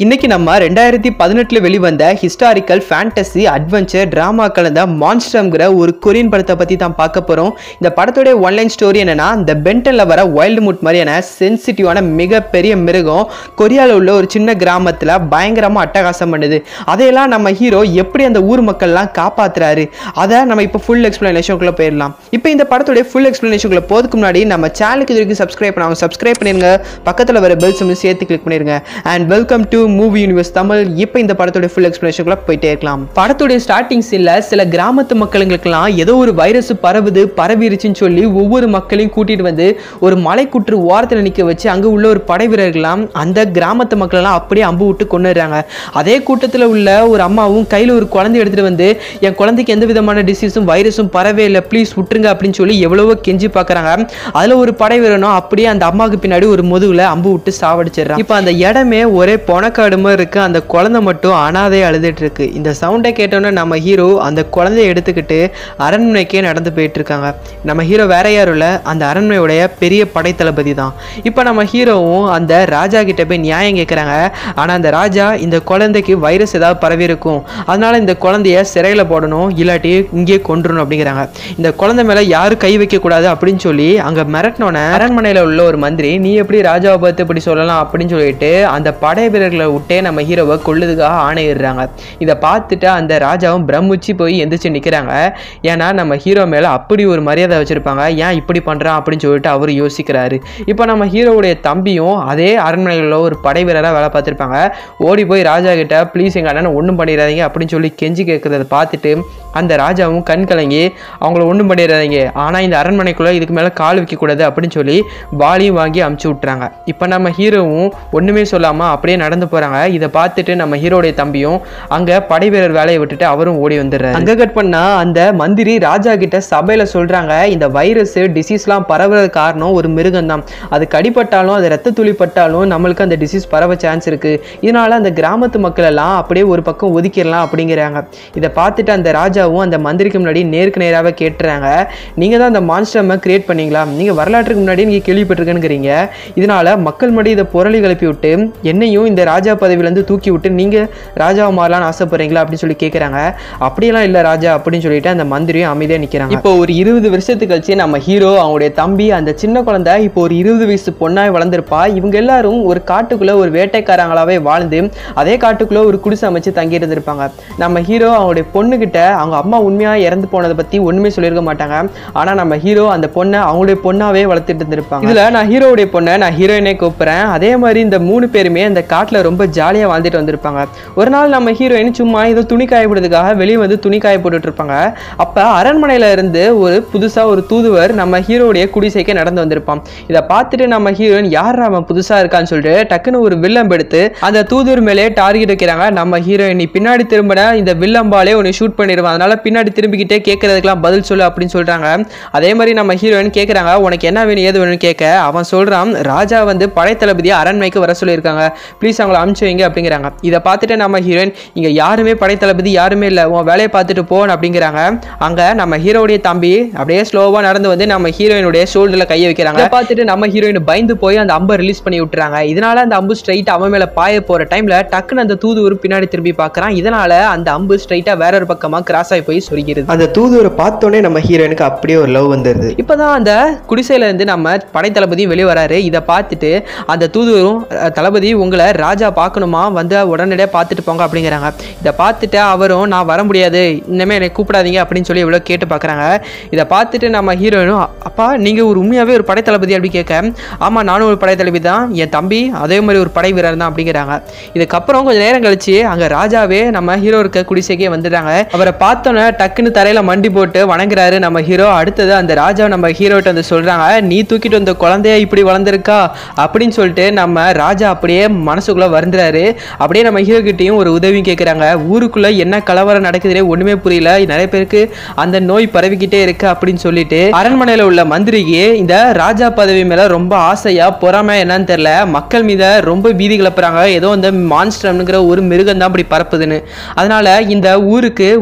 இன்னைக்கு நம்ம ரெண்டாயிரத்தி பதினெட்டுல வெளிவந்த ஹிஸ்டாரிக்கல் ஃபேண்டசி அட்வென்ச்சர் டிராமா கலந்த மான்ஸ்டர்ங்கிற ஒரு கொரியன் படத்தை பத்தி தான் பார்க்க போறோம் இந்த படத்தோட ஒன்லைன் ஸ்டோரி என்னன்னா இந்த பென்டன்ல வர வைல்டு மூட் மாதிரியான சென்சிட்டிவான மிகப்பெரிய மிருகம் கொரியாவில் உள்ள ஒரு சின்ன கிராமத்துல பயங்கரமா அட்டகாசம் பண்ணுது அதையெல்லாம் நம்ம ஹீரோ எப்படி அந்த ஊர் மக்கள்லாம் காப்பாத்துறாரு அதை நம்ம இப்போ ஃபுல் எக்ஸ்பிளனேஷனுக்குள்ள போயிடலாம் இப்போ இந்த படத்தோட ஃபுல் எக்ஸ்பிளனேஷனுக்குள்ள போறதுக்கு முன்னாடி நம்ம சேனலுக்கு இது வரைக்கும் சப்ஸ்கிரைப் பண்ணாங்க சப்ஸ்கிரைப் பண்ணிருங்க பக்கத்தில் வர பெல் சிம்னு சேர்த்து கிளிக் பண்ணிருங்க and welcome to movie universe Tamil இப்போ இந்த படத்தோட ஃபுல் எக்ஸ்பிளேஷனுக்குள்ள போயிட்டே இருக்கலாம் படத்துடைய ஸ்டார்டிங் சீன்ல சில கிராமத்து மக்களுங்களுக்கெல்லாம் ஏதோ ஒரு வைரஸ் பரவுது பரவிருச்சுன்னு சொல்லி ஒவ்வொரு மக்களையும் கூட்டிட்டு வந்து ஒரு மலைக்குற்று ஓரத்தில் நிற்க வச்சு அங்கே உள்ள ஒரு படை வீரர்கள்லாம் அந்த கிராமத்து மக்களெல்லாம் அப்படியே அம்பு விட்டு கொண்டுறாங்க அதே கூட்டத்தில் உள்ள ஒரு அம்மாவும் கையில் ஒரு குழந்தை எடுத்துட்டு வந்து என் குழந்தைக்கு எந்த விதமான டிசீஸும் வைரஸும் பரவே இல்லை ப்ளீஸ் விட்டுருங்க அப்படின்னு சொல்லி எவ்வளவோ கெஞ்சி பார்க்குறாங்க அதில் ஒரு படை வீரனும் அப்படியே அந்த அம்மாவுக்கு பின்னாடி ஒரு முதுகுல அம்பு விட்டு சாவடிச்சிடுறான் இப்போ அந்த இடமே ஒரே பொணக்காடு மாதிரி இருக்கு அந்த குழந்தை மட்டும் அனாதையா அழுதுட்டு இருக்கு இந்த சவுண்டை கேட்டோன்னே நம்ம ஹீரோ அந்த குழந்தைய எடுத்துக்கிட்டு அரண்மனைக்கே நடந்து போயிட்டு இருக்காங்க நம்ம ஹீரோ வேற யாரும் இல்லை அந்த அரண்மனையுடைய பெரிய படை தளபதி தான் இப்போ நம்ம ஹீரோவும் அந்த ராஜா கிட்ட போய் நியாயம் கேட்குறாங்க ஆனால் அந்த ராஜா இந்த குழந்தைக்கு வைரஸ் ஏதாவது பரவி இருக்கும் அதனால இந்த குழந்தைய சிறையில் போடணும் இல்லாட்டி இங்கேயே கொண்டுறணும் அப்படிங்கிறாங்க இந்த குழந்தை மேலே யாரும் கை வைக்கக்கூடாது அப்படின்னு சொல்லி அங்கே மிரட்டினோன்னே அரண்மனையில் உள்ள ஒரு மந்திரி நீ எப்படி ராஜாவை பார்த்து இப்படி சொல்லலாம் அப்படின்னு சொல்லிட்டு அந்த படை வீரர்களை விட்டே நம்ம ஹீரோவை கொள்ளுதுக்காக ஆணையிடுறாங்க இதை பார்த்துட்டு அந்த ராஜாவும் பிரம்முச்சி போய் எந்திரிச்சு நிற்கிறாங்க ஏன்னா நம்ம ஹீரோ மேலே அப்படி ஒரு மரியாதை வச்சுருப்பாங்க ஏன் இப்படி பண்ணுறான் அப்படின்னு சொல்லிட்டு அவர் யோசிக்கிறாரு இப்போ நம்ம ஹீரோவுடைய தம்பியும் அதே அரண்மனையில் உள்ள ஒரு படை வீரராக வேலை பார்த்துருப்பாங்க ஓடி போய் ராஜா கிட்ட ப்ளீஸ் எங்கள் அண்ணனை ஒன்றும் பண்ணிடாதீங்க அப்படின்னு சொல்லி கெஞ்சி கேட்குறத பார்த்துட்டு அந்த ராஜாவும் கண் கலங்கி அவங்கள ஒன்றும் பண்ணிடாதீங்க ஆனால் இந்த அரண்மனைக்குள்ளே இதுக்கு மேலே கால் வைக்கக்கூடாது அப்படின்னு சொல்லி வாளியும் வாங்கி அமுச்சு விட்றாங்க இப்போ நம்ம ஹீரோவும் ஒன்றுமே சொல்லாமல் அப்படியே நடந்து போகிறாங்க இதை பார்த்துட்டு நம்ம ஹீரோடைய தம்பியும் அங்கே படை வீரர் வேலையை விட்டுட்டு அவரும் ஓடி வந்துடுறாரு அங்கே கட் பண்ணால் அந்த மந்திரி ராஜா கிட்ட சபையில் சொல்கிறாங்க இந்த வைரஸ் டிசீஸ்லாம் பரவுறது காரணம் ஒரு மிருகம் தான் அது கடிப்பட்டாலும் அது ரத்த துளி பட்டாலும் நம்மளுக்கு அந்த டிசீஸ் பரவ சான்ஸ் இருக்குது இதனால அந்த கிராமத்து மக்கள் எல்லாம் அப்படியே ஒரு பக்கம் ஒதுக்கிடலாம் அப்படிங்கிறாங்க இதை பார்த்துட்டு அந்த ராஜாவும் அந்த மந்திரிக்கு முன்னாடி நேருக்கு நேராகவே கேட்டுறாங்க நீங்கள் தான் அந்த மான்ஸ்டர்மை கிரியேட் பண்ணீங்களா நீங்கள் வரலாற்றுக்கு முன்னாடி நீங்கள் கேள்விப்பட்டிருக்கேனுங்கிறீங்க இதனால மக்கள் மடி இதை புரளி கிளப்பி விட்டு என்னையும் இந்த ராஜா பதவியிலேருந்து தூக்கி விட்டு நீங்கள் ராஜாவை மாறலாம்னு ஆசைப்படுறீங்களா அப்படின்னு சொல்லி கேட்குறாங்க அப்படியெல்லாம் இல்லை ராஜா அப்படின்னு சொல்லிட்டு அந்த மந்திரியும் அமைதியாக நிற்கிறாங்க இப்போ ஒரு இருபது வருஷத்துக்கு கழிச்சு நம்ம ஹீரோ அவங்களுடைய தம்பி அந்த சின்ன குழந்தை இப்போ ஒரு இருபது வயசு பொண்ணாய் வளர்ந்துருப்பா இவங்க எல்லாரும் ஒரு காட்டுக்குள்ள ஒரு வேட்டைக்காரங்களாவே வாழ்ந்து அதே காட்டுக்குள்ள ஒரு குடிசை அமைச்சு தங்கி இருந்திருப்பாங்க நம்ம ஹீரோ அவங்களுடைய பொண்ணுகிட்ட அவங்க அம்மா உண்மையா இறந்து போனதை பத்தி ஒண்ணுமே சொல்லியிருக்க மாட்டாங்க ஆனா நம்ம ஹீரோ அந்த பொண்ணை அவங்களுடைய பொண்ணாவே வளர்த்துட்டு இருந்திருப்பாங்க இதுல நான் ஹீரோவுடைய பொண்ணை நான் ஹீரோயினே கூப்பிடுறேன் அதே மாதிரி இந்த மூணு பேருமே அந்த காட்டுல ரொம்ப ஜாலியா வாழ்ந்துட்டு வந்திருப்பாங்க ஒரு நாள் நம்ம ஹீரோயின் சும்மா ஏதோ துணி காயப்படுறதுக்காக வெளியே வந்து துணி காய போட்டுட்டு இருப்பாங்க அப்ப அரண்மனையில இருந்து ஒரு புதுசா ஒரு தூதுவர் நம்ம ஹீரோடைய குடிசைக்கு நடந்து வந்திருப்பான் இதை பார்த்துட்டு நம்ம ஹீரோயின் யார் அவன் புதுசா இருக்கான்னு சொல்லிட்டு டக்குன்னு ஒரு வில்லம் எடுத்து அந்த தூதுவர் மேலே டார்கெட் வைக்கிறாங்க நம்ம ஹீரோயின் நீ பின்னாடி திரும்பின இந்த வில்லம்பாலே உன்னை ஷூட் பண்ணிடுவான் அதனால பின்னாடி திரும்பிக்கிட்டே கேட்கறதுக்கெல்லாம் பதில் சொல்லு அப்படின்னு சொல்றாங்க அதே மாதிரி நம்ம ஹீரோயின் கேட்குறாங்க உனக்கு என்ன வேணும் ஏது வேணும்னு கேட்க அவன் சொல்றான் ராஜா வந்து படை தளபதியை அரண்மைக்கு வர சொல்லியிருக்காங்க ப்ளீஸ் அவங்கள அனுப்பிச்சு வைங்க அப்படிங்கிறாங்க இதை பார்த்துட்டு நம்ம ஹீரோயின் இங்க யாருமே படை தளபதி யாருமே இல்லை உன் வேலையை பார்த்துட்டு போன் அப்படிங்கிறாங்க அங்க நம்ம ஹீரோடைய தம்பி அப்படியே ஸ்லோவா நடந்து வந்து நம்ம ஹீரோயினுடைய ஷோல்டர்ல கையை வைக்கிறாங்க இதை பார்த்துட்டு நம்ம ஹீரோயின் பயந்து போய் அந்த அம்பை ரிலீஸ் பண்ணி விட்டுறாங்க இதனால அந்த அம்பு ஸ்ட்ரைட் அவன் மேல பாய போற டைம்ல டக்குன்னு அந்த தூதுவர் பின்னாடி திரும்பி பார்க்கறான் இதனால அந்த அம்பு ஸ்ட்ரைட்டா வேற ஒரு பக்கமா கிராஸ் ஆகி போய் சொருகிறது அந்த தூதுவரை பார்த்தோன்னே நம்ம ஹீரோயினுக்கு அப்படியே ஒரு லவ் வந்துருது இப்பதான் அந்த குடிசையில இருந்து நம்ம படை தளபதியும் வெளியே வராரு இதை பார்த்துட்டு அந்த தூதுவரும் "அஹ், தளபதி உங்களை ராஜா பார்க்கணுமா வந்து உடனடியாக பார்த்துட்டு போங்க அப்படிங்கிறாங்க இதை பார்த்துட்டு அவரும் நான் வர முடியாது இனிமேல் என்னை கூப்பிடாதீங்க அப்படின்னு சொல்லி இவ்வளோ கேட்டு பார்க்குறாங்க இதை பார்த்துட்டு நம்ம ஹீரோயினும் அப்பா நீங்கள் ஒரு உண்மையாகவே ஒரு படை தளபதி அப்படி கேட்க ஆமாம் நானும் ஒரு படை தளபதி தான் என் தம்பி அதே மாதிரி ஒரு படை வீரர் தான் அப்படிங்கிறாங்க இதுக்கப்புறம் கொஞ்சம் நேரம் கழிச்சு அங்கே ராஜாவே நம்ம ஹீரோ இருக்க குடிசைக்கே வந்துடுறாங்க அவரை பார்த்தோன்னே டக்குன்னு தரையில் மண்டி போட்டு வணங்குறாரு நம்ம ஹீரோ அடுத்தது அந்த ராஜா நம்ம ஹீரோட்ட வந்து சொல்கிறாங்க நீ தூக்கிட்டு வந்த குழந்தைய இப்படி வளர்ந்துருக்கா அப்படின்னு சொல்லிட்டு நம்ம ராஜா அப்படியே மனசுக்குள்ளே வருந்துறாரு அப்படியே நம்ம ஹீரோ கிட்டேயும் ஒரு உதவி கேட்குறாங்க ஊருக்குள்ளே என்ன கலவரம் நடக்குதுனே ஒன்றுமே புரியல நிறைய பேருக்கு அந்த நோய் பரவிக்கிட்டே இருக்கு அப்படின்னு சொல்லிட்டு அரண்மனையில் உள்ள மந்திரிக்கு இந்த ராஜா பதவி மேலே ரொம்ப ஆசையா பொறாமை என்னன்னு தெரியல மக்கள் மீத ரொம்ப பீதி கிளப்புறாங்க ஏதோ இந்த மான்ஸ்டர்னுங்கிற ஒரு மிருகம் தான் அப்படி பரப்புதுன்னு அதனால இந்த ஊருக்கு ஒரு நல்ல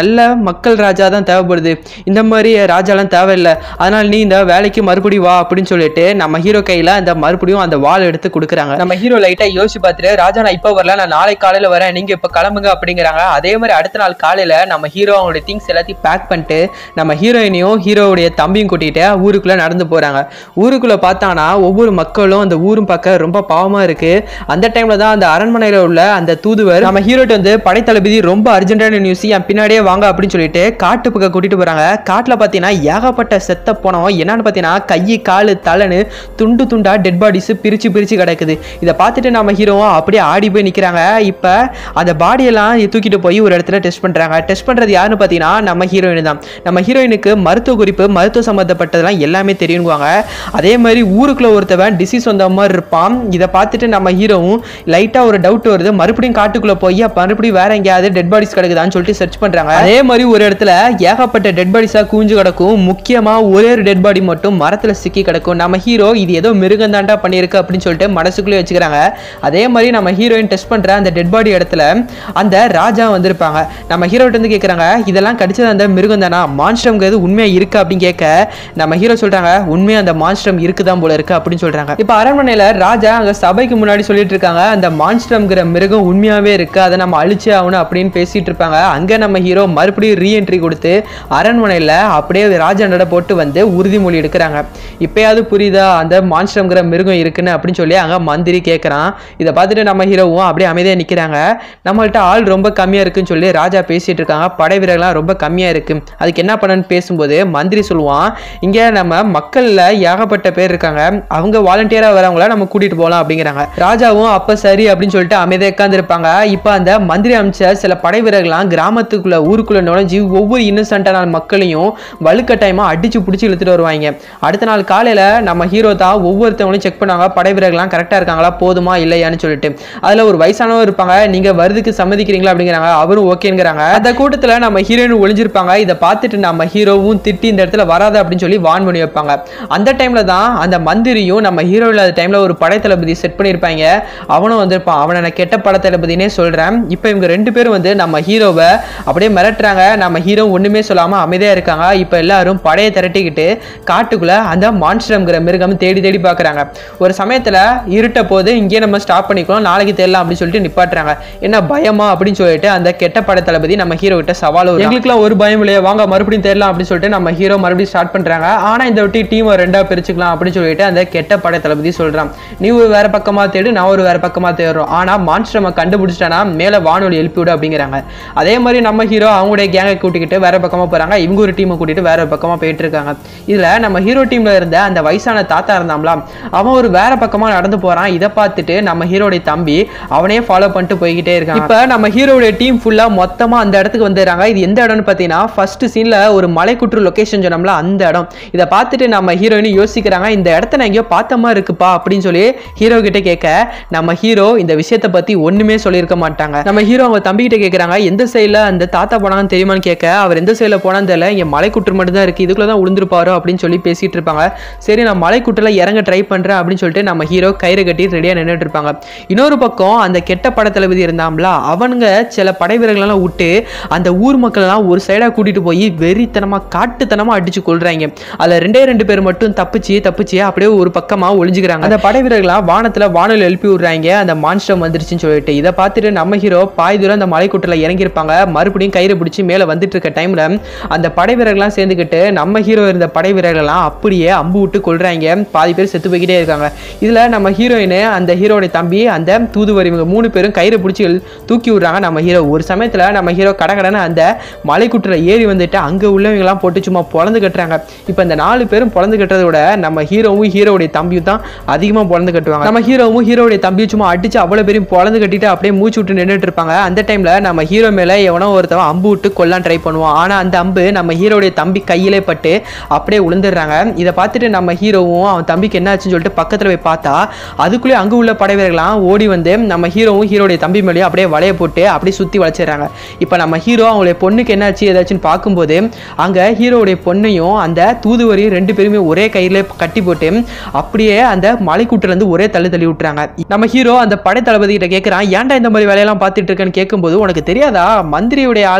நல்ல மக்கள் ராஜா தான் தேவைப்படுது இந்த மாதிரி ராஜாலாம் தேவையில்லை அதனால நீ இந்த வேலைக்கு மறுபடியும் வா அப்படின்னு சொல்லிட்டு நம்ம ஹீரோ கையில அந்த மறுபடியும் அந்த வாள் எடுத்து கொடுக்குறாங்க நம்ம ஹீரோ லைட்டா யோசிச்சு பார்த்துட்டு ராஜா நான் இப்போ வரல நான் நாளை காலையில வரேன் நீங்க இப்ப கிளம்புங்க அப்படிங்கிறாங்க அதே மாதிரி அடுத்த நாள் காலையில நம்ம ஹீரோ அவங்களுடைய திங்ஸ் எல்லாத்தையும் பேக் பண்ணிட்டு நம்ம ஹீரோயினையும் ஹீரோவுடைய தம்பியும் கூட்டிட்டு ஊருக்குள்ள நடந்து போறாங்க ஊருக்குள்ள பார்த்தானா ஒவ்வொரு மக்களும் அந்த ஊரும் பார்க்க ரொம்ப பாவமா இருக்கு அந்த டைம்ல தான் அந்த அரண்மனையில உள்ள அந்த தூதுவர் நம்ம ஹீரோட்டு வந்து படைத்தளபதி ரொம்ப அர்ஜென்டான நியூஸ் என் பின்னாடியே வாங்க அப்படின்னு சொல்லிட்டு காட்டு பக்கம் கூட்டிட்டு போறாங்க காட்டுல பாத்தீங்கன்னா ஏகப்பட்ட செத்த போனோம் என்னன்னு பாத்தீங்கன்னா கை காலு தலைன்னு துண்டு துண்டா டெட் பாடிஸ் பிரிச்சு பிரிச்சு கிடக்குது இதை பார்த்துட்டு நம்ம ஹீரோவும் அப்படியே ஆடி போய் நிக்கிறாங்க இப்ப அந்த பாடியெல்லாம் தூக்கிட்டு போய் ஒரு இடத்துல டெஸ்ட் பண்றாங்க டெஸ்ட் பண்றது யாருன்னு பாத்தீங்கன்னா நம்ம ஹீரோயின் தான் நம்ம ஹீரோயினுக்கு மருத்துவ குறிப்பு மருத்துவ சம்மந்தப்பட்டதெல்லாம் எல்லாமே தெரியுங்குவாங்க அதே மாதிரி ஊருக்குள்ள ஒருத்தவன் டிசீஸ் வந்த மாதிரி இருப்பான் இதை பார்த்துட்டு நம்ம ஹீரோவும் லைட்டா ஒரு டவுட் வருது மறுபடியும் காட்டுக்குள்ள போய் அப்ப மறுபடியும் வேற எங்கேயாவது டெட் பாடிஸ் கிடக்குதான்னு சொல்லிட்டு சர்ச் பண்றாங்க அதே மாதிரி ஒரு இடத்துல ஏகப்பட்ட டெட் பாடிஸா கூஞ்சு கிடக்கும் முக்கியமா ஒரே ஒரு டெட் பாடி மட்டும் மரத்துல சிக்கி கிடக்கும் நம்ம ஹீரோ இது ஏதோ மிருகம் தாண்டா பண்ணியிருக்கு அப்படின்னு சொல்லிட்டு மனசுக்குள்ளே வச்சுக்கிறாங்க அதே மாதிரி நம்ம ஹீரோயின் டெஸ்ட் பண்ற அந்த டெட் பாடி இடத்துல அந்த ராஜா வந்திருப்பாங்க நம்ம ஹீரோட்ட இருந்து கேட்குறாங்க இதெல்லாம் கடிச்சது அந்த மிருகம் தானா மான்ஸ்டம்ங்கிறது உண்மையா இருக்கு அப்படின்னு கேட்க நம்ம ஹீரோ சொல்றாங்க உண்மையா அந்த மான்ஸ்டம் இருக்குதான் போல இருக்கு அப்படின்னு சொல்றாங்க இப்போ அரண்மனையில ராஜா அங்க சபைக்கு முன்னாடி சொல்லிட்டு இருக்காங்க அந்த மான்ஸ்டம்ங்கிற மிருகம் உண்மையாவே இருக்கு அதை நம்ம அழிச்சே ஆகணும் அப்படின்னு பேசிட்டு இருப்பாங்க அங்க நம்ம ஹீரோ மறுபடியும் ரீஎன்ட்ரி கொடுத்து அரண்மனையில அப்படியே ராஜா நட போட்டு வந்து உறுதிமொழி எடுக்கிறாங்க இப்பயாவது புரியுதா அந்த மான்ஸ்டம்ங்கிற மிருகம் இருக்குன்னு அப்படின்னு சொல்லி அங்க மந்திரி கேட்கறான் இதை பார்த்துட்டு நம்ம ஹீரோவும் அப்படியே அமைதியா நிக்கிறாங்க நம்மள்ட்ட ஆள் ரொம்ப கம்மியா இருக்குன்னு சொல்லி ராஜா பேசிட்டு இருக்காங்க படை வீரர்கள்லாம் ரொம்ப கம்மியா இருக்கு அதுக்கு என்ன பண்ணன்னு பேசும்போது மந்திரி சொல்லுவான் இங்க நம்ம மக்கள்ல ஏகப்பட்ட பேர் இருக்காங்க அவங்க வாலண்டியரா வரவங்கள நம்ம கூட்டிட்டு போகலாம் அப்படிங்கிறாங்க ராஜாவும் அப்ப சரி அப்படின்னு சொல்லிட்டு அமைதியா உட்காந்துருப்பாங்க இப்ப அந்த மந்திரி அமைச்ச சில படை வீரர்கள்லாம் கிராமத்துக்குள்ள ஊருக்குள்ள நுழைஞ்சு ஒவ்வொரு இன்னசென்டான மக்களையும் வலுக்கட்டாயமா அடிச்சு பிடிச்சி இழுத்துட்டு வருவாங்க அடுத்த நாள் காலையில நம்ம ஹீரோ தான் ஒவ்வொருத்தவங்களையும் செக் பண்ணுவாங்க படை வீரர்கள்லாம் கரெக்டா இருக்காங்களா போதுமா இல்லையான்னு சொல்லிட்டு அதுல ஒரு வயசானவர் இருப்பாங்க நீங்க வருதுக்கு சம்மதிக்கிறீங்களா அப்படிங்கிறாங்க அவரும் ஓகேங்கிறாங்க அந்த கூட்டத்துல நம்ம ஹீரோயின் ஒளிஞ்சிருப்பாங்க இதை பார்த்துட்டு நம்ம ஹீரோவும் திட்டி இந்த இடத்துல வராது அப்படின்னு சொல்லி வான் பண்ணி வைப்பாங்க அந்த டைம்ல தான் அந்த மந்திரியும் நம்ம ஹீரோ இல்லாத டைம்ல ஒரு படை தளபதி செட் பண்ணியிருப்பாங்க அவனும் வந்திருப்பான் அவனை நான் கெட்ட படை தளபதினே சொல்றேன் இப்போ இவங்க ரெண்டு பேரும் வந்து நம்ம ஹீரோவை அப்படியே மிரட்டுறாங்க நம்ம ஹீரோ ஒண்ணுமே சொல்லாம அமைதியா இருக்காங்க இப்போ எல்லாரும் படையை திரட்டிக்கிட்டு காட்டுக்குள்ள அந்த மான்ஸ்டம்ங்கிற மிருகம் தேடி தேடி பார்க்கறாங்க ஒரு சமயத்துல இருட்ட போது இங்கேயே நம்ம ஸ்டாப் பண்ணிக்கலாம் நாளைக்கு தேடலாம் அப்படின்னு சொல்லிட்டு நிப்பாட்டுறாங்க என்ன பயமா அப்படின்னு சொல்லிட்டு அந்த கெட்ட படை தளபதி நம்ம ஹீரோ கிட்ட சவால் வரும். எங்களுக்குலாம் ஒரு பயம் இல்லையா வாங்க மறுபடியும் தேடலாம் அப்படின்னு சொல்லிட்டு நம்ம ஹீரோ மறுபடியும் ஸ்டார்ட் பண்றாங்க ஆனா இந்த வாட்டி டீம் ரெண்டா பிரிச்சுக்கலாம் அப்படின்னு சொல்லிட்டு அந்த கெட்ட படை தளபதி சொல்றான் நீ ஒரு வேற பக்கமா தேடு நான் ஒரு வேற பக்கமா தேடுறோம் ஆனா மான்ஸ்டரை கண்டுபிடிச்சிட்டானா மேல வானொலி எழுப்பி விடு அப்படிங்கிறாங்க அதே மாதிரி நம்ம ஹீரோ அவங்களுடைய கேங்கை கூட்டிக்கிட்டு வேற பக்கமா போறாங்க இவங்க ஒரு டீமை கூட்டிட்டு வேற ஒரு பக்கமா போயிட்டு இருக்காங்க இதுல நம்ம ஹீரோ டீம்ல இருந்த அந்த வயசான தாத்தா இருந்தாம்ல அவன் ஒரு வேற பக்கமா நடந்து போறான் இதை பார்த்துட்டு நம்ம ஹீரோடைய தம்பி அவனே ஃபாலோ பண்ணிட்டு போய்கிட்டே இருக்கான் இப்ப நம்ம ஹீரோடைய டீம் ஃபுல்லா மொத்தமா அந்த இடத்துக்கு வந்துடுறாங்க இது எந்த இடம்னு பார்த்தீங்கன்னா ஃபர்ஸ்ட் சீன்ல ஒரு மலைக்குற்று லொகேஷன் சொன்னோம்ல அந்த இடம் இதை பார்த்துட்டு நம்ம ஹீரோயின் யோசிக்கிறாங்க இந்த இடத்த நான் எங்கேயோ பார்த்த மாதிரி இருக்குப்பா அப்படின்னு சொல்லி ஹீரோ கிட்ட கேட்க நம்ம ஹீரோ இந்த விஷயத்தை பத்தி ஒண்ணுமே சொல்லியிருக்க மாட்டாங்க நம்ம ஹீரோ அவங்க தம்பி கிட்ட கேட்கறாங்க எந்த சைடில் அந்த தாத்தா போனாங்கன்னு தெரியுமான்னு கேட்க அவர் எந்த சைடில் போனான்னு தெரியல இங்கே மலைக்குற்று மட்டும் தான் இருக்கு இதுக்குள்ள தான் விழுந்திருப்பாரோ அப்படின்னு சொல்லி பேசிட்டு இருப்பாங்க சரி நான் மலைக்குற்றில் இறங்க ட்ரை பண்றேன் அப்படின்னு சொல்லிட்டு நம்ம ஹீரோ கயிறு கட்டி ரெடியாக நின்றுட்டு இருப்பாங்க இன்னொரு பக்கம் அந்த கெட்ட பட தளபதி இருந்தாம்ல அவனுங்க சில படை வீரர்களெல்லாம் விட்டு அந்த ஊர் மக்கள்லாம் ஒரு சைடாக கூட்டிட்டு போய் வெறித்தனமாக காட்டுத்தனமாக அடிச்சு கொள்றாங்க அதில் ரெண்டே ரெண்டு பேர் மட்டும் தப்பிச்சு தப்பிச்சு அப்படியே ஒரு பக்கமாக ஒளிஞ்சுக்கிறாங்க அந்த படை வீரர்கள்லாம் வானத்தில் வானல் எழுப்பி விடுறாங்க அந்த மான்ஸ்டம் வந்துருச்சுன்னு சொல்லிட்டு இதை பார்த்துட்டு நம்ம ஹீரோ பாய் தூரம் அந்த மலைக்கூட்டில் இறங்கியிருப்பாங்க மறுபடியும் கயிறு பிடிச்சி மேலே வந்துட்டு இருக்க டைமில் அந்த படை வீரர்கள்லாம் சேர்ந்துக்கிட்டு நம்ம ஹீரோ இருந்த படை வீரர்கள்லாம் அப்படியே அம்பு விட்டு கொள்றாங்க பாதி பேர் செத்து போய்கிட்டே இருக்காங்க இதில் நம்ம ஹீரோயின் அந்த ஹீரோடைய தம்பி அந்த தூதுவரி இவங்க மூணு பேரும் கயிறு பிடிச்சி இழு- தூக்கி விடுறாங்க நம்ம ஹீரோ ஒரு சமயத்தில் நம்ம ஹீரோ கடகடன்னு அந்த மலைக்குட்டில் ஏறி வந்துட்டு அங்கே உள்ளவங்கலாம் போட்டு சும்மா பொழந்து கட்டுறாங்க இப்போ இந்த நாலு பேரும் பொழந்து கட்டுறதை விட நம்ம ஹீரோவும் ஹீரோவுடைய தம்பியும் தான் அதிகமாக பொழந்து கட்டுவாங்க நம்ம ஹீரோவும் ஹீரோவுடைய தம்பியும் சும்மா அடிச்சு அவ்வளோ பேரும் பொழந்து கட்டிட்டு அப்படியே மூச்சு விட்டு நின்றுட்டு இருப்பாங்க அந்த டைமில் நம்ம ஹீரோ மேலே எவனோ ஒருத்தவன் அம்பு விட்டு கொல்லாம் ட்ரை பண்ணுவான் ஆனால் அந்த அம்பு நம்ம ஹீரோடைய தம்பி கையிலே பட்டு அப்படியே விழுந்துடுறாங்க இதை பார்த்துட்டு நம்ம ஹீரோவும் அவன் தம்பிக்கு என்ன ஆச்சுன்னு சொல்லிட்டு பக்கத்தில் போய் பார்த்தா அதுக்குள்ளே அங்கே உள்ள படை வீரர்கள்லாம் ஓடி வந்து நம்ம ஹீரோவும் ஹீரோடைய தம்பி மேலேயும் அப்படியே வலைய போட்டு அப்படியே சுற்றி வளைச்சிடுறாங்க இப்போ நம்ம ஹீரோ அவங்களுடைய பொண்ணுக்கு என்னாச்சு ஏதாச்சுன்னு பார்க்கும்போது அங்கே ஹீரோவுடைய பொண்ணையும் அந்த தூதுவரையும் ரெண்டு பேருமே ஒரே கையில கட்டி போட்டு அப்படியே அந்த மலைக்கூட்டுல இருந்து ஒரே தள்ளி தள்ளி விட்டுறாங்க நம்ம ஹீரோ அந்த படை தளபதி கிட்ட கேட்குறான் ஏன்டா இந்த மாதிரி வேலையெல்லாம் பார்த்துட்டு இருக்கேன்னு கேட்கும்போது உனக்கு தெரியாதா மந்திரியுடைய ஆளுங்க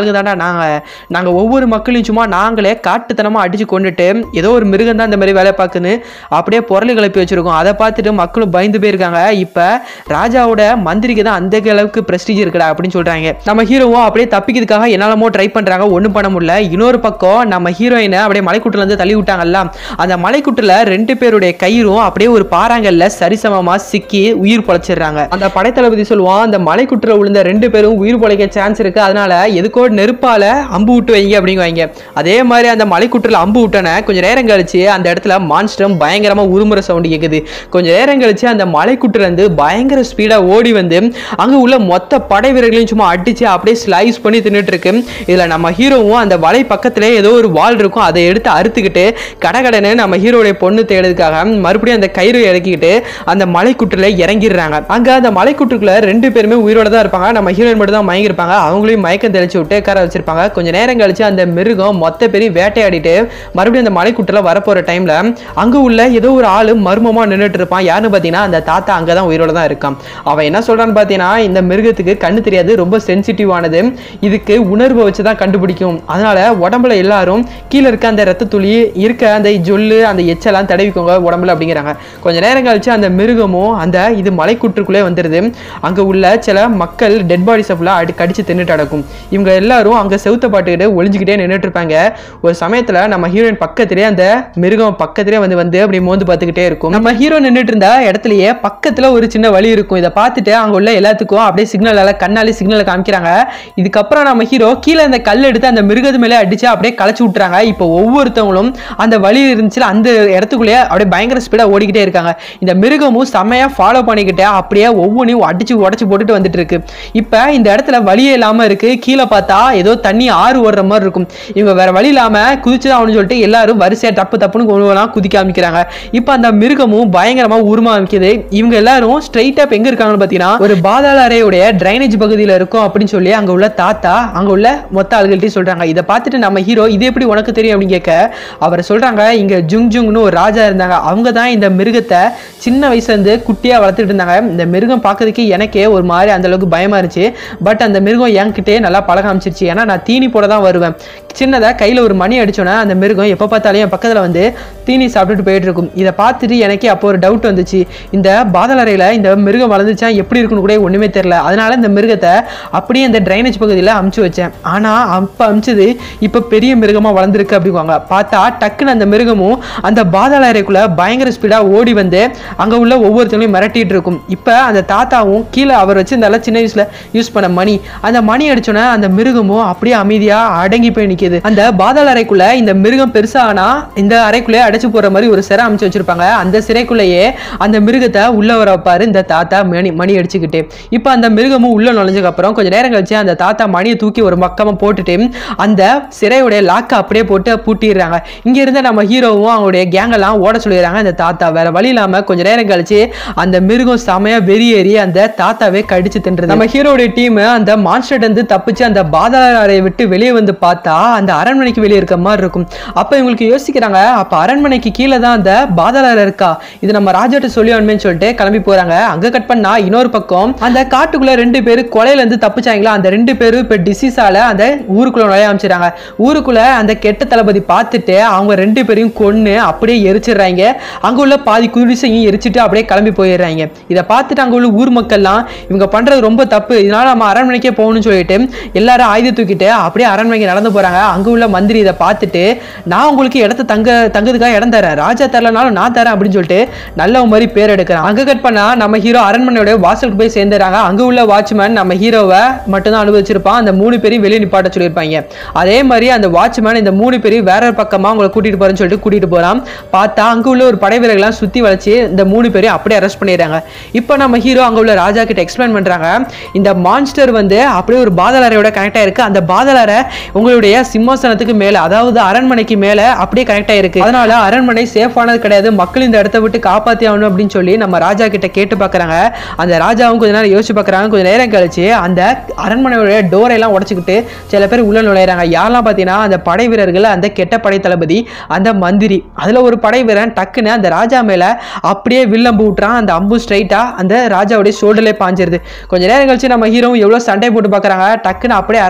ஆளுங்க தாண்டா நாங்கள் நாங்கள் ஒவ்வொரு மக்களையும் சும்மா நாங்களே காட்டுத்தனமாக அடித்து கொண்டுட்டு ஏதோ ஒரு மிருகம் தான் இந்த மாதிரி வேலை பார்க்குன்னு அப்படியே பொருளை கிளப்பி வச்சுருக்கோம் அதை பார்த்துட்டு மக்களும் பயந்து போயிருக்காங்க இப்போ ராஜாவோட மந்திரிக்கு தான் அந்த அளவுக்கு ப்ரெஸ்டீஜ் இருக்குடா அப்படின்னு சொல்கிறாங்க நம்ம ஹீரோவும் அப்படியே தப்பிக்கிறதுக்காக என்னெல்லாமோ ட்ரை பண்ணுறாங்க ஒன்றும் பண்ண முடியல இன்னொரு பக்கம் நம்ம ஹீரோயினை அப்படியே மலைக்குட்டிலேருந்து தள்ளி விட்டாங்கல்ல அந்த மலைக்குட்டில் ரெண்டு பேருடைய கயிறும் அப்படியே ஒரு பாறாங்கல்ல சரிசமமாக சிக்கி உயிர் பொழைச்சிடுறாங்க அந்த படைத்தளபதி சொல்லுவான் அந்த மலைக்குட்டில் விழுந்த ரெண்டு பேரும் உயிர் பொழைக்க சான்ஸ் இருக்கு அதனால எதுக்கோ நெருப்பால அம்பு விட்டு வைங்க அப்படிங்குவாங்க அதே மாதிரி அந்த மலைக்குட்டில் அம்பு விட்டன கொஞ்சம் நேரம் கழிச்சு அந்த இடத்துல மான்ஸ்டம் பயங்கரமா உருமுறை சவுண்டு கேட்குது கொஞ்சம் நேரம் கழிச்சு அந்த மலைக்குட்டில இருந்து பயங்கர ஸ்பீடா ஓடி வந்து அங்க உள்ள மொத்த படை வீரர்களையும் சும்மா அடிச்சு அப்படியே ஸ்லைஸ் பண்ணி தின்னுட்டு இருக்கு இதுல நம்ம ஹீரோவும் அந்த வலை பக்கத்துல ஏதோ ஒரு வால் இருக்கும் அதை எடுத்து அறுத்துக்கிட்டு கடகடன்னு நம்ம ஹீரோடைய பொண்ணு தேடுறதுக்காக மறுபடியும் அந்த கயிறு இறக்கிக்கிட்டு அந்த மலைக்குட்டில் இறங்கிடுறாங்க அங்க அந்த மலைக்குட்டுக்குள்ள ரெண்டு பேருமே உயிரோட தான் இருப்பாங்க நம்ம ஹீரோயின் மட்டும் தான் மயங்கிருப்பாங்க அவங்களையும் மயக்கம் தெளிச்சு விட்டு உட்கார வச்சிருப்பாங்க கொஞ்ச நேரம் கழிச்சு அந்த மிருகம் மொத்த பேரையும் வேட்டையாடிட்டு மறுபடியும் அந்த மலைக்குட்டில் வரப்போற டைம்ல அங்க உள்ள ஏதோ ஒரு ஆளு மர்மமா நின்றுட்டு இருப்பான் யாருன்னு பார்த்தீங்கன்னா அந்த தாத்தா அங்கே தான் உயிரோட தான் இருக்கான் அவன் என்ன சொல்றான்னு பார்த்தீங்கன்னா இந்த மிருகத்துக்கு கண்ணு தெரியாது ரொம்ப சென்சிட்டிவானது இதுக்கு உணர்வை வச்சு தான் கண்டுபிடிக்கும் அதனால உடம்புல எல்லாரும் கீழே இருக்க அந்த ரத்த துளி இருக்க அந்த ஜொல்லு அந்த எச்செல்லாம் தடவிக்கோங்க உடம்புல அப்படிங்கிறாங்க கொஞ்ச நேரம் கழிச்சு அந்த மிருகமும் அந்த இது மலைக்குற்றுக்குள்ளே வந்துடுது அங்கே உள்ள சில மக்கள் டெட் பாடிஸை ஃபுல்லாக அடி கடிச்சு தின்னுட்டு அடக்கும் இவங்க எல்லாரும் அங்கே செவுத்த பாட்டுக்கிட்டு ஒளிஞ்சுக்கிட்டே நின்றுட்டு இருப்பாங்க ஒரு சமயத்தில் நம்ம ஹீரோயின் பக்கத்திலே அந்த மிருகம் பக்கத்திலே வந்து வந்து அப்படி மோந்து பார்த்துக்கிட்டே இருக்கும் நம்ம ஹீரோ நின்றுட்டு இருந்த இடத்துலயே பக்கத்தில் ஒரு சின்ன வழி இருக்கும் இதை பார்த்துட்டு அங்கே உள்ள எல்லாத்துக்கும் அப்படியே சிக்னல் எல்லாம் கண்ணாலே சிக்னலை காமிக்கிறாங்க இதுக்கப்புறம் நம்ம ஹீரோ கீழே அந்த கல் எடுத்து அந்த மிருகத்து மேலே அடிச்சு அப்படியே களைச்சு விட்டுறாங்க இப்போ ஒவ்வொருத்தவங்களும் அந்த வழி இருந்துச்சுல அந்த இடத்துக்குள்ளேயே அப்படியே பயங்கர ஸ்பீடாக ஓடிக்கிட்டே இருக்காங்க இந்த மிருகமும் செம்மையாக ஃபாலோ பண்ணிக்கிட்டு அப்படியே ஒவ்வொன்றையும் அடிச்சு உடச்சு போட்டுட்டு வந்துட்டு இருக்கு இப்போ இந்த இடத்துல வழியே இல்லாமல் இருக்கு கீழே பார்த்தா ஏதோ தண்ணி ஆறு ஓடுற மாதிரி இருக்கும் இவங்க வேற வழி இல்லாமல் குதிச்சுதான் ஆகணும்னு சொல்லிட்டு எல்லாரும் வரிசையாக தப்பு தப்புன்னு கொண்டுலாம் குதிக்க ஆரம்பிக்கிறாங்க இப்போ அந்த மிருகமும் பயங்கரமாக உருமா ஆரம்பிக்குது இவங்க எல்லாரும் ஸ்ட்ரைட்டாக இப்போ எங்கே இருக்காங்கன்னு பார்த்தீங்கன்னா ஒரு பாதாள அறையுடைய ட்ரைனேஜ் பகுதியில் இருக்கும் அப்படின்னு சொல்லி அங்கே உள்ள தாத்தா அங்கே உள்ள மொத்த ஆள்கள்ட்டையும் சொல்கிறாங்க இதை பார்த்துட்டு நம்ம ஹீரோ இது எப்படி உனக்கு தெரியும் அப்படின்னு கேட்க அவர் சொல்கிறாங்க இங்கே ஜுங் ஜுங்னு ஒரு ராஜா இருந்தாங்க அவங்க தான் இந்த மிருகத்தை சின்ன வயசுலேருந்து குட்டியாக வளர்த்துட்டு இருந்தாங்க இந்த மிருகம் பார்க்கறதுக்கு எனக்கே ஒரு மாதிரி அந்த அளவுக்கு பயமா இருந்துச்சு பட் அந்த மிருகம் என்கிட்டே நல்லா பழக ஆரம்பிச்சிருச்சு ஏன்னா நான் தீனி போட தான் வருவேன் சின்னதாக கையில் ஒரு மணி அடிச்சோன்னா அந்த மிருகம் எப்போ பார்த்தாலும் என் பக்கத்தில் வந்து தீனி சாப்பிட்டுட்டு போயிட்டு இருக்கும் இதை பார்த்துட்டு எனக்கே அப்போ ஒரு டவுட் வந்துச்சு இந்த பாதல் அறையில் இந்த மிருகம் வளர்ந்துச்சா எப்படி இருக்குன்னு கூட ஒன்றுமே தெரியல அதனால இந்த மிருகத்தை அப்படியே இந்த ட்ரைனேஜ் பகுதியில் அமுச்சு வச்சேன் ஆனால் அப்போ அமுச்சது இப்போ பெரிய மிருகமாக வளர்ந்துருக்கு அப்படிங்குவாங்க பார்த்தா டக்குன்னு அந்த மிருகமும் அந்த பாதாள அறைக்குள்ள பயங்கர ஸ்பீடாக ஓடி வந்து அங்கே உள்ள ஒவ்வொருத்தவங்களையும் மிரட்டிட்டு இருக்கும் இப்போ அந்த தாத்தாவும் கீழே அவர் வச்சிருந்தால சின்ன வயசுல யூஸ் பண்ண மணி அந்த மணி அடிச்சோன்னே அந்த மிருகமும் அப்படியே அமைதியாக அடங்கி போய் நிற்கிது அந்த பாதாள அறைக்குள்ள இந்த மிருகம் பெருசா ஆனா இந்த அறைக்குள்ளே அடைச்சு போற மாதிரி ஒரு சிறை அமைச்சு வச்சிருப்பாங்க அந்த சிறைக்குள்ளேயே அந்த மிருகத்தை உள்ள வர வைப்பாரு இந்த தாத்தா மணி மணி அடிச்சுக்கிட்டு இப்போ அந்த மிருகமும் உள்ள நுழைஞ்சதுக்கு அப்புறம் கொஞ்சம் நேரம் கழிச்சு அந்த தாத்தா மணியை தூக்கி ஒரு பக்கமா போட்டுட்டு அந்த சிறையுடைய லாக்கை அப்படியே போட்டு பூட்டிடுறாங்க இங்க இருந்த நம்ம ஹீரோவும் அவங்களுடைய கேங் எல்லாம் ஓட சொல்லிடுறாங்க அந்த தாத்தா வேற வழி இல்லாம கொஞ்ச நேரம் கழிச்சு அந்த மிருகம் செமையா வெறியேறி அந்த தாத்தாவே கடிச்சு தின்றது நம்ம ஹீரோடைய டீம் அந்த மான்ஸ்டர் இருந்து தப்பிச்சு அந்த பாதாள அறையை விட்டு வெளியே வந்து பார்த்தா அந்த அரண்மனைக்கு வெளியே இருக்க மாதிரி இருக்கும் அப்ப இவங்களுக்கு யோசிக்கிறாங்க அப்ப அரண்மனைக்கு கீழே தான் அந்த பாதாள அறை இருக்கா இது நம்ம ராஜாட்ட சொல்லி வேணுமேன்னு சொல்லிட்டு கிளம்பி போறாங்க அங்க கட் பண்ணா இன்னொரு பக்கம் அந்த காட்டுக்குள்ள ரெண்டு பேரு கொலையில இருந்து தப்பிச்சாங்களா அந்த ரெண்டு பேரும் இப்ப டிசீஸால அந்த ஊருக்குள்ள நுழைய அமைச்சிட்டாங்க ஊருக்குள்ள அந்த கெட்ட தளபதி பார்த்துட்டு அவங்க ரெண்டு பேரையும் கொன்னு அப்படியே எரிச்சிடுறாங்க அங்க உள்ள பாதி குடிசையும் எரிச்சிட்டு அப்படியே கிளம்பி போயிடுறாங்க இதை பார்த்துட்டு அங்க உள்ள ஊர் மக்கள்லாம் இவங்க பண்றது ரொம்ப தப்பு இதனால நம்ம அரண்மனைக்கே போகணும்னு சொல்லிட்டு எல்லாரும் ஆயுத தூக்கிட்டு அப்படியே அரண்மனைக்கு நடந்து போறாங்க அங்க உள்ள மந்திரி இதை பார்த்துட்டு நான் உங்களுக்கு இடத்த தங்க தங்குறதுக்காக இடம் தரேன் ராஜா தரலனாலும் நான் தரேன் அப்படின்னு சொல்லிட்டு நல்ல மாதிரி பேர் எடுக்கிறேன் அங்க கட் பண்ணா நம்ம ஹீரோ அரண்மனையோட வாசலுக்கு போய் சேர்ந்துறாங்க அங்க உள்ள வாட்ச்மேன் நம்ம ஹீரோவை மட்டும்தான் அனுபவிச்சிருப்பான் அந்த மூணு பேரையும் வெளியே நிப்பாட்ட சொல்லியிருப்பாங்க அதே மாதிரி அந்த வாட்ச்மேன் இந்த மூணு பேரையும் வேற ஒரு பக்கமா அவங்களை கூட்டிட்டு போறேன்னு சொல்லிட்டு கூட்டிட்டு போறான் பார்த்தா அங்க உள்ள ஒரு படை வீரர்கள்லாம் சுத்தி வளைச்சு இந்த மூணு பேரையும் அப்படியே அரெஸ்ட் பண்ணிடுறாங்க இப்போ நம்ம ஹீரோ அங்க உள்ள ராஜா கிட்ட எக்ஸ்பிளைன் பண்றாங்க இந்த மான்ஸ்டர் வந்து அப்படியே ஒரு பாதாள அறையோட கனெக்ட் ஆயிருக்கு அந்த பாதாள அறை உங்களுடைய சிம்மாசனத்துக்கு மேல அதாவது அரண்மனைக்கு மேல அப்படியே கனெக்ட் ஆயிருக்கு அதனால அரண்மனை சேஃப் ஆனது கிடையாது மக்கள் இந்த இடத்த விட்டு காப்பாத்தி ஆகணும் அப்படின்னு சொல்லி நம்ம ராஜா கிட்ட கேட்டு பார்க்கறாங்க அந்த ராஜாவும் கொஞ்ச நேரம் யோசிச்சு பார்க்கறாங்க கொஞ்ச நேரம் கழிச்சு அந்த அரண்மனையோட டோரை எல்லாம் உடைச்சுக்கிட்டு சில பேர் உள்ள நுழையிறாங்க யாரெல்லாம் பார்த்தீங்கன்னா அந்த படை வீரர்கள் அந்த கெட்ட படை தளபதி அந்த மந்திரி அதுல ஒரு படை வீரன் டக்குன்னு அந்த ராஜா மேல அப்படியே வில்லம்பு விட்டுறான் அந்த அம்பு ஸ்ட்ரைட்டா அந்த ராஜாவுடைய ஷோல்டர்லேயே பாஞ்சிருது கொஞ்ச நேரம் கழிச்சு நம்ம ஹீரோவும் எவ்வளோ சண்டை போட்டு பார்க்கறாங்க டக்குன்னு அப்படியே அரெஸ்ட்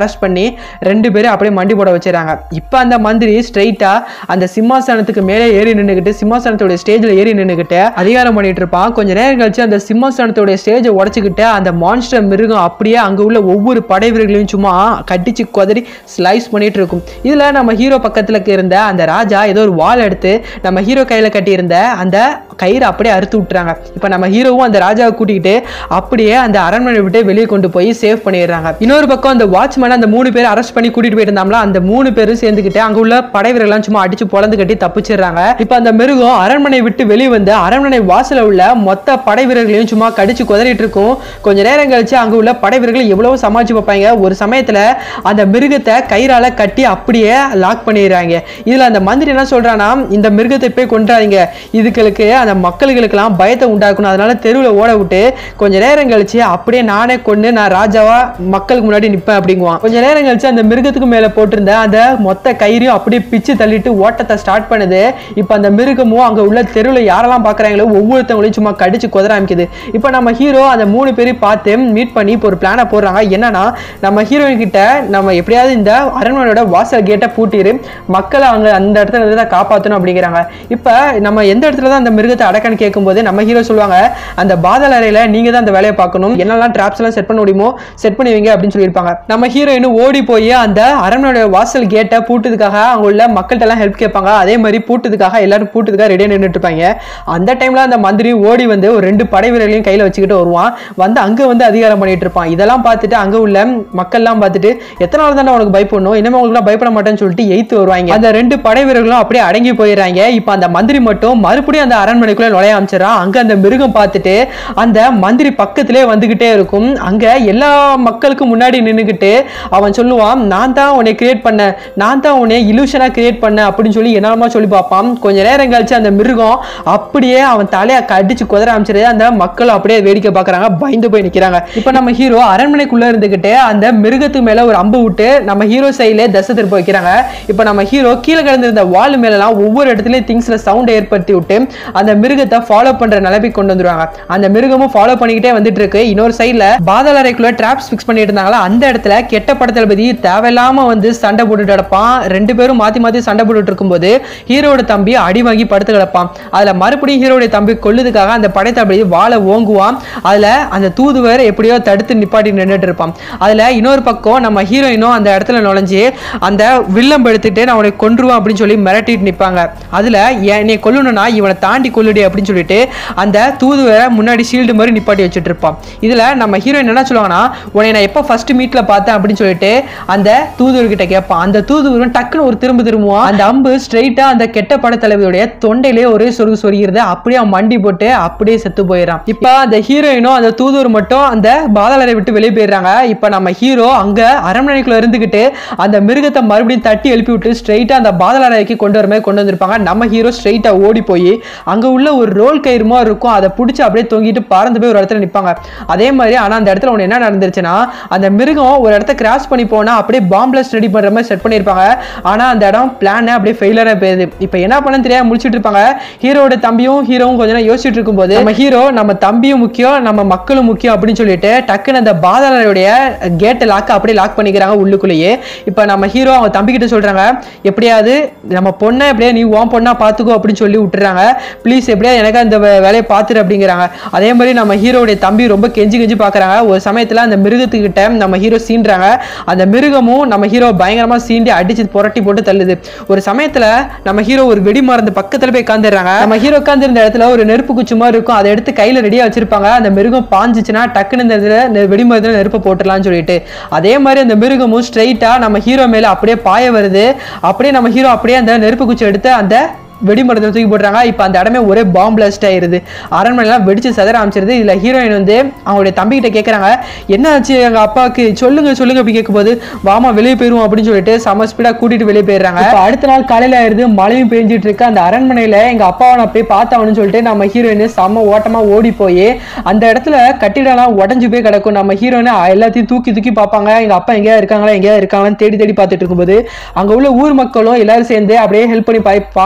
அரெஸ்ட் பண்ணி ரெண்டு பேரும் அப்படியே மண்டி போட வச்சிடறாங்க இப்போ அந்த மந்திரி ஸ்ட்ரைட்டா அந்த சிம்மாசனத்துக்கு மேலே ஏறி நின்றுக்கிட்டு சிம்மாசனத்தோட ஸ்டேஜில் ஏறி நின்றுக்கிட்டு அதிகாரம் பண்ணிட்டு இருப்பான் கொஞ்ச நேரம் கழிச்சு அந்த சிம்மாசனத்தோட ஸ்டேஜை உடச்சிக்கிட்டு அந்த மான்ஸ்டர் மிருகம் அப்படியே அங்கே உள்ள ஒவ்வொரு படை வீரர்களையும் சும்மா கடிச்சு குதறி ஸ்லைஸ் பண்ணிட்டு இருக்கும் இதில் நம்ம ஹீரோ பக்கத்தில் இருந்த அந்த ராஜா ஏதோ ஒரு வாள் எடுத்து நம்ம ஹீரோ கையில் கட்டியிருந்த அந்த கயிறை அப்படியே அறுத்து விட்டுறாங்க இப்போ நம்ம ஹீரோவும் அந்த ராஜாவை கூட்டிக்கிட்டு அப்படியே அந்த அரண்மனை விட்டு வெளியே கொண்டு போய் சேவ் பண்ணிடுறாங்க இன்னொரு பக்கம் அந்த வாட்ச்மேன் அந்த மூணு பேர் அரெஸ்ட் பண்ணி கூட்டிட்டு போயிருந்தாங்களா அந்த மூணு பேரும் சேர்ந்துக்கிட்டு அங்க உள்ள படை வீரர்கள்லாம் சும்மா அடிச்சு பொழந்து கட்டி தப்பிச்சிடுறாங்க இப்போ அந்த மிருகம் அரண்மனை விட்டு வெளியே வந்து அரண்மனை வாசல்ல உள்ள மொத்த படை வீரர்களையும் சும்மா கடிச்சு குதறிட்டு இருக்கும் கொஞ்ச நேரம் கழிச்சு அங்க உள்ள படை வீரர்கள் எவ்வளவு சமாளிச்சு பார்ப்பாங்க ஒரு சமயத்துல அந்த மிருகத்தை கயிறால கட்டி அப்படியே லாக் பண்ணிடுறாங்க இதுல அந்த மந்திரி என்ன சொல்றானா இந்த மிருகத்தை போய் கொண்டாதீங்க இதுகளுக்கு அந்த மக்களுக்கெல்லாம் பயத்தை உண்டாக்கணும் அதனால தெருவில் ஓட விட்டு கொஞ்ச நேரம் கழிச்சு அப்படியே நானே கொண்டு நான் ராஜாவா மக்களுக்கு முன்னாடி நிற்பேன் அப்படிங்குவான் கொஞ்ச நேரம் கழிச்சு அந்த மிருகத்துக்கு மேல போட்டிருந்த அந்த மொத்த கயிறையும் அப்படியே பிச்சு தள்ளிட்டு ஓட்டத்தை ஸ்டார்ட் பண்ணுது இப்போ அந்த மிருகமும் அங்க உள்ள தெருவில் யாரெல்லாம் பார்க்குறாங்களோ ஒவ்வொருத்தவங்களையும் சும்மா கடிச்சு குதற ஆரம்பிக்குது இப்போ நம்ம ஹீரோ அந்த மூணு பேரையும் பார்த்து மீட் பண்ணி இப்போ ஒரு பிளானை போடுறாங்க என்னன்னா நம்ம ஹீரோயின் கிட்ட நம்ம எப்படியாவது இந்த அரண்மனையோட வாசல் கேட்டை பூட்டிரு மக்களை அவங்க அந்த இடத்துல இருந்து தான் காப்பாற்றணும் அப்படிங்கிறாங்க இப்போ நம்ம எந்த இடத்துல தான் அந்த மிருகத்தை அடக்கன்னு கேட்கும்போது நம்ம ஹீரோ சொல்லுவாங்க அந்த பாதல் அறையில நீங்க தான் அந்த வேலையை பார்க்கணும் என்னெல்லாம் ட்ராப்ஸ் எல்லாம் செட் பண்ண முடியுமோ செட் பண்ணுவீங்க அப்படின்னு சொல்லியிருப்பாங்க நம்ம ஹீரோயின் ஓடி போய் அந்த அரண்மனையோட வாசல் கேட்டை பூட்டுறதுக்காக அவங்க உள்ள மக்கள்கிட்ட எல்லாம் ஹெல்ப் கேட்பாங்க அதே மாதிரி பூட்டுறதுக்காக எல்லாரும் பூட்டுறதுக்காக ரெடியாக நின்றுட்டு இருப்பாங்க அந்த டைம்ல அந்த மந்திரி ஓடி வந்து ஒரு ரெண்டு படை வீரர்களையும் கையில வச்சுக்கிட்டு வருவான் வந்து அங்க வந்து அதிகாரம் பண்ணிட்டு இருப்பான் இதெல்லாம் பார்த்துட்டு அங்க உள்ள மக்கள்லாம் பார்த்துட்டு எத்தனை நாள் தானே உனக்கு பயப்படணும் இனிமே உங்களுக்கு பயப்பட மாட்டேன்னு சொல்லிட்டு எய்த்து வருவாங்க அந்த ரெண்டு படை வீரர்களும் அப்படியே அடங்கி போயிடுறாங்க இப்போ அந்த மந்திரி மட்டும் மறுபடியும் அந்த அரண்மனைக்குள்ள நுழைய அமைச்சிடறான் அங்க அந்த மிருகம் பார்த்துட்டு அந்த மந்திரி பக்கத்திலே வந்துகிட்டே இருக்கும் அங்க எல்லா மக்களுக்கும் முன்னாடி நின்னுக்கிட்டு அவன் சொல்லுவான் நான் தான் உன்னை கிரியேட் பண்ணேன் நான் தான் உன்னை இலூஷனா கிரியேட் பண்ணேன் அப்படின்னு சொல்லி என்னமா சொல்லி பார்ப்பான் கொஞ்ச நேரம் கழிச்சு அந்த மிருகம் அப்படியே அவன் தலையை கடிச்சு குதற அமைச்சிருது அந்த மக்கள் அப்படியே வேடிக்கை பார்க்கறாங்க பயந்து போய் நிக்கிறாங்க இப்போ நம்ம ஹீரோ அரண்மனைக்குள்ள இருந்துகிட்டு அந்த மிருகத்துக்கு மேல ஒரு அம்பு விட்டு நம்ம ஹீரோ சைட்ல தசை திருப்ப வைக்கிறாங்க இப்போ நம்ம ஹீரோ கீழே கிடந்திருந்த வால் மேலலாம் ஒவ்வொரு இடத்துலயும் திங்ஸ்ல சவுண்ட் ஏற்படுத்தி விட்டு அந்த மிருகத்தை ஃபாலோ பண்ற நிலைமைக்கு கொண்டு வந்துருவாங்க அந்த மிருகமும் ஃபாலோ பண்ணிக்கிட்டே வந்துட்டு இருக்கு இன்னொரு சைடுல பாதாள அறைக்குள்ள ட்ராப்ஸ் ஃபிக்ஸ் பண்ணிட்டு இருந்தாங்களா அந்த இடத்துல கெட்ட படத்தளபதி தேவையில்லாம வந்து சண்டை போட்டுட்டு கிடப்பான் ரெண்டு பேரும் மாத்தி மாத்தி சண்டை போட்டுட்டு இருக்கும்போது ஹீரோட தம்பி அடி வாங்கி படுத்து கிடப்பான் அதுல மறுபடியும் ஹீரோடைய தம்பி கொல்லுதுக்காக அந்த படைத்தளபதி வாழை ஓங்குவான் அதுல அந்த தூதுவர் எப்படியோ தடுத்து நிப்பாட்டி நின்றுட்டு இருப்பான் அதுல இன்னொரு பக்கம் நம்ம ஹீரோயினும் அந்த இடத்துல நுழைஞ்சு அந்த வில்லம் எடுத்துட்டு நான் உனக்கு கொன்றுவான் அப்படின்னு சொல்லி மிரட்டிட்டு நிப்பாங்க அதுல என்னை கொல்லணும்னா இவனை தாண்டி கொல்லுடி அப்படின்னு சொல்லிட்டு அந்த தூதுவரை முன்னாடி ஷீல்டு மாதிரி நிப்பாட்டி வச்சுட்டு இருப்பான் இதுல நம்ம ஹீரோயின் என்ன சொல்லுவாங்கன்னா உன்னை நான் எப்போ ஃபர்ஸ்ட் மீட்ல பார்த்தேன் அப்படின்னு சொல்லிட்டு அந்த தூதுவர்கிட்ட கேட்பான் அந்த தூதுவரும் டக்குன்னு ஒரு திரும்ப திரும்புவான் அந்த அம்பு ஸ்ட்ரைட்டா அந்த கெட்ட படத்தலைவியுடைய தொண்டையிலே ஒரே சொருகு சொருகிறது அப்படியே அவன் மண்டி போட்டு அப்படியே செத்து போயிடறான் இப்போ அந்த ஹீரோயினும் அந்த தூதுவர் மட்டும் அந்த பாதாளரை விட்டு வெளியே போயிடுறாங்க இப்போ நம்ம ஹீரோ அங்க அரண்மனைக்குள்ள இருந்துகிட்டு அந்த மிருகத்தை மறுபடியும் தட்டி எழுப்பி விட்டு ஸ்ட்ரைட்டா அந்த பாதாளரைக்கு கொண்டு வர மாதிரி கொண்டு வந்திருப்பாங்க நம்ம ஹீரோ ஸ்ட்ரைட்டா ஓடி போய் அங்க உள்ள ஒரு ரோல் கயிறு மாதிரி இருக்கும் அதை பிடிச்சி அப்படியே தொங்கிட்டு பறந்து போய் ஒரு இடத்துல நிற்பாங்க அதே மாதிரி ஆனா அந்த இடத்துல ஒன்று என்ன நடந்துருச்சுன்னா அந்த மிருகம் ஒரு இடத்த கிராஸ் பண்ணி போனா அப்படியே பாம்பிளஸ் ரெடி பண்ற மாதிரி செட் பண்ணியிருப்பாங்க ஆனா அந்த இடம் பிளான் அப்படியே ஃபெயிலராக போயிருது இப்போ என்ன பண்ணு தெரியாம முடிச்சிட்டு இருப்பாங்க ஹீரோட தம்பியும் ஹீரோவும் கொஞ்ச நேரம் யோசிச்சுட்டு இருக்கும்போது நம்ம ஹீரோ நம்ம தம்பியும் முக்கியம் நம்ம மக்களும் முக்கியம் அப்படின்னு சொல்லிட்டு டக்குன்னு அந்த பாதாளருடைய கேட்டை லாக் அப்படியே லாக் பண்ணிக்கிறாங்க உள்ளுக்குள்ளேயே இப்போ நம்ம ஹீரோ அவங்க தம்பி கிட்ட சொல்றாங்க எப்படியாவது நம்ம பொண்ணை எப்படியா நீ உன் பொண்ணா பார்த்துக்கோ அப்படின்னு சொல்லி விட்டுறாங்க ப்ளீஸ் எப்படியா எனக்கு அந்த வே- வேலையை பார்த்துரு அப்படிங்கிறாங்க அதே மாதிரி நம்ம ஹீரோடைய தம்பி ரொம்ப கெஞ்சி கெஞ்சி பார்க்குறாங்க ஒரு சமயத்தில் அந்த மிருகத்துக்கிட்ட நம்ம ஹீரோ சீண்டுறாங்க அந்த மிருகமும் நம்ம ஹீரோ பயங்கரமாக சீண்டி அடிச்சு புரட்டி போட்டு தள்ளுது ஒரு சமயத்தில் நம்ம ஹீரோ ஒரு வெடி மருந்து பக்கத்தில் போய் உட்காந்துடுறாங்க நம்ம ஹீரோ உட்காந்துருந்த இடத்துல ஒரு நெருப்பு குச்சி மாதிரி இருக்கும் அதை எடுத்து கையில் ரெடியாக வச்சிருப்பாங்க அந்த மிருகம் பாஞ்சிச்சுன்னா டக்குன்னு இந்த இதில் நெ- வெடி மருந்துல நெருப்பை போட்டுடலாம்னு சொல்லிட்டு அதே மாதிரி அந்த மிருகமும் ஸ்ட்ரைட்டாக நம்ம ஹீரோ மேலே அப்படியே பாய வருது அப்படியே நம்ம ஹீரோ அப்படியே அந்த நெருப்பு குச்சி எடுத்து அந்த வெடி மருந்தை தூக்கி போடுறாங்க இப்போ அந்த இடமே ஒரே பாம்பு பிளாஸ்ட் ஆயிருது அரண்மனைலாம் வெடிச்சு சதற ஆரம்பிச்சிருது இதில் ஹீரோயின் வந்து அவங்களுடைய தம்பிக்கிட்ட கேட்குறாங்க என்ன ஆச்சு எங்கள் அப்பாவுக்கு சொல்லுங்க சொல்லுங்க அப்படி கேட்கும்போது வாமா வெளியே போயிருவோம் அப்படின்னு சொல்லிட்டு செம ஸ்பீடாக கூட்டிட்டு வெளியே போயிடுறாங்க இப்போ அடுத்த நாள் காலையில் ஆயிருது மழையும் பெஞ்சிட்டு இருக்கு அந்த அரண்மனையில் எங்கள் அப்பாவை நான் போய் பார்த்தாவணும்னு சொல்லிட்டு நம்ம ஹீரோயின் செம்ம ஓட்டமாக ஓடி போய் அந்த இடத்துல கட்டிடம்லாம் உடஞ்சு போய் கிடக்கும் நம்ம ஹீரோயின் எல்லாத்தையும் தூக்கி தூக்கி பார்ப்பாங்க எங்கள் அப்பா எங்கேயா இருக்காங்களா எங்கேயா இருக்காங்களான்னு தேடி தேடி பார்த்துட்டு இருக்கும்போது அங்கே உள்ள ஊர் மக்களும் எல்லாரும் சேர்ந்து அப்படியே ஹெல்ப் பண்ணி பாய் பார்க்குறாங்க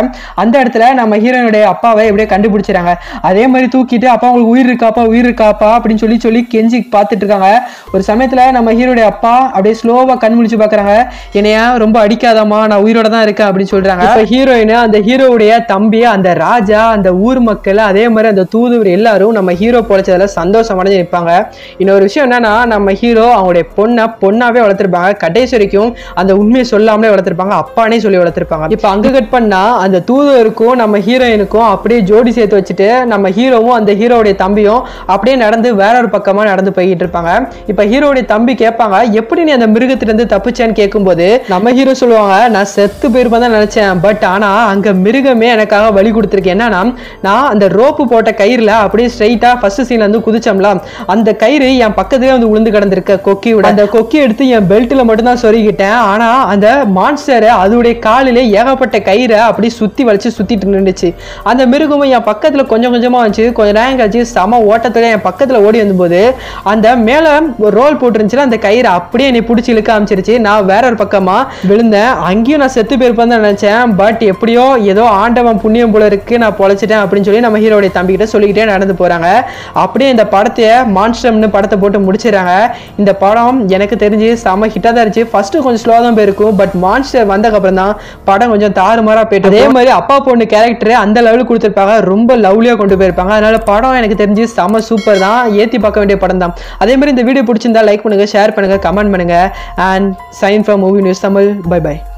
அந்த இடத்துல நம்ம ஹீரோனுடைய அப்பாவை எப்படியே கண்டுபிடிச்சிறாங்க அதே மாதிரி தூக்கிட்டு அப்பா உங்களுக்கு உயிர் இருக்காப்பா உயிர் இருக்காப்பா அப்படின்னு சொல்லி சொல்லி கெஞ்சி பார்த்துட்டு இருக்காங்க ஒரு சமயத்துல நம்ம ஹீரோடைய அப்பா அப்படியே ஸ்லோவா கண் முழிச்சு பாக்குறாங்க என்னையா ரொம்ப அடிக்காதம்மா நான் உயிரோட தான் இருக்கேன் அப்படின்னு சொல்றாங்க இப்ப ஹீரோயின் அந்த ஹீரோவுடைய தம்பி அந்த ராஜா அந்த ஊர் மக்கள் அதே மாதிரி அந்த தூதுவர் எல்லாரும் நம்ம ஹீரோ பொழைச்சதுல சந்தோஷம் அடைஞ்சு நிற்பாங்க இன்னொரு விஷயம் என்னன்னா நம்ம ஹீரோ அவங்களுடைய பொண்ணை பொண்ணாவே வளர்த்துருப்பாங்க கடைசி வரைக்கும் அந்த உண்மையை சொல்லாமலே வளர்த்துருப்பாங்க அப்பானே சொல்லி வளர்த்துருப்பாங்க இப்போ அங்க கட் பண்ணா அந்த தூதுவருக்கும் நம்ம ஹீரோயினுக்கும் அப்படியே ஜோடி சேர்த்து வச்சுட்டு நம்ம ஹீரோவும் அந்த ஹீரோவுடைய தம்பியும் அப்படியே நடந்து வேற ஒரு பக்கமா நடந்து போய்கிட்டு இருப்பாங்க இப்போ ஹீரோவுடைய தம்பி கேட்பாங்க எப்படி நீ அந்த மிருகத்திலிருந்து தப்பிச்சேன்னு கேட்கும்போது நம்ம ஹீரோ சொல்லுவாங்க நான் செத்து போயிருப்பேன் தான் நினைச்சேன் பட் ஆனா அங்க மிருகமே எனக்காக வழி கொடுத்துருக்கு என்னன்னா நான் அந்த ரோப்பு போட்ட கயிறுல அப்படியே ஸ்ட்ரைட்டா ஃபர்ஸ்ட் சீன்ல இருந்து குதிச்சோம்ல அந்த கயிறு என் பக்கத்துலயே வந்து உளுந்து கிடந்திருக்க கொக்கியோட அந்த கொக்கி எடுத்து என் பெல்ட்ல மட்டும் தான் சொருகிட்டேன் ஆனா அந்த மான்ஸ்டர் அதோடைய காலிலே ஏகப்பட்ட கயிறை அப்படி சுத்தி வளைச்சு சுத்திட்டு நின்றுச்சு அந்த மிருகமும் என் பக்கத்துல கொஞ்சம் கொஞ்சமா வந்துச்சு கொஞ்ச நேரம் கழிச்சு செம ஓட்டத்துல என் பக்கத்துல ஓடி வந்தபோது அந்த மேல ஒரு ரோல் போட்டுருந்துச்சுல அந்த கயிறை அப்படியே என்னை பிடிச்சி இழுக்க ஆரம்பிச்சிருச்சு நான் வேற ஒரு பக்கமா விழுந்தேன் அங்கேயும் நான் செத்து போயிருப்பேன் தான் நினைச்சேன் பட் எப்படியோ ஏதோ ஆண்டவன் புண்ணியம் போல இருக்கு நான் பொழைச்சிட்டேன் அப்படின்னு சொல்லி நம்ம ஹீரோடைய தம்பிக்கிட்ட சொல்லிக்கிட்டே நடந்து போறாங்க அப்படியே இந்த படத்தை மான்ஸ்டம்னு படத்தை போட்டு முடிச்சிடறாங்க இந்த படம் எனக்கு தெரிஞ்சு செம ஹிட்டாக தான் இருந்துச்சு ஃபர்ஸ்ட் கொஞ்சம் ஸ்லோவாக தான் போயிருக்கும் பட் மான்ஸ்டர் வந்ததுக்கப்புறம் தான் படம் கொஞ்சம் தாறுமாறா போயிட்டு அதே மாதிரி அப்பா பொண்ணு கேரக்டர் அந்த லெவலுக்கு கொடுத்துருப்பாங்க ரொம்ப லவ்லியாக கொண்டு போயிருப்பாங்க அதனால படம் எனக்கு தெரிஞ்சு செம சூப்பர் தான் ஏற்றி பார்க்க வேண்டிய படம் தான் அதே மாதிரி இந்த வீடியோ பிடிச்சிருந்தா லைக் பண்ணுங்க ஷேர் பண்ணுங்க கமெண்ட் பண்ணுங்க and sign from movie news Tamil bye by